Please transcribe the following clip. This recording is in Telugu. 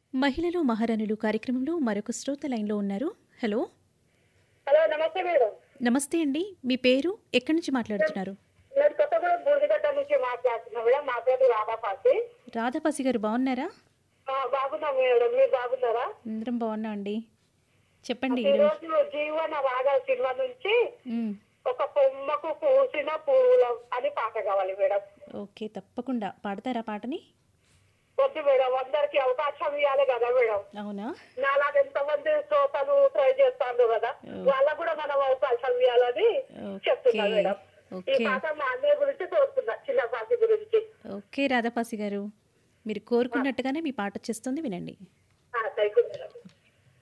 మహిళలు మహారాణులు కార్యక్రమంలో మరొక శ్రోత లైన్లో ఉన్నారు హలో హలో నమస్తే మేడం నమస్తే అండి మీ పేరు ఎక్కడి నుంచి మాట్లాడుతున్నారు నేను కొత్తగూడెం బూడిగడ్డ నుంచి మాట్లాడుతున్నా మేడం మా పేరు రాధాపాటి రాధాపాసి గారు బాగున్నారా ఆ, బాగున్నాం మేడం మీరు బాగున్నారా అందరం బాగున్నాం అండి చెప్పండి ఈ ఈరోజు రోజు జీవన రాగా సినిమా నుంచి మ్, ఒక కొమ్మకు పూసిన పూల అని పాట కావాలి మేడం ఓకే తప్పకుండా పాడతారా పాటని వద్దు మేడం అందరికి అవకాశం ఇవ్వాలి కదా మేడం అవునా నాలాగా ఎంతమంది శ్రోతలు ట్రై చేస్తాను కదా వాళ్ళకు కూడా మనం అవకాశం ఇవ్వాలని చెప్తున్నా ఓకే మేడం ఈ ఓకే పాట మా అన్నయ్య గురించి కోరుతున్నా చిన్న పాటి గురించి ఓకే రాధాపాసి గారు మీరు కోరుకున్నట్టుగానే మీ పాట వచ్చేస్తుంది వినండి థ్యాంక్ యూ మేడం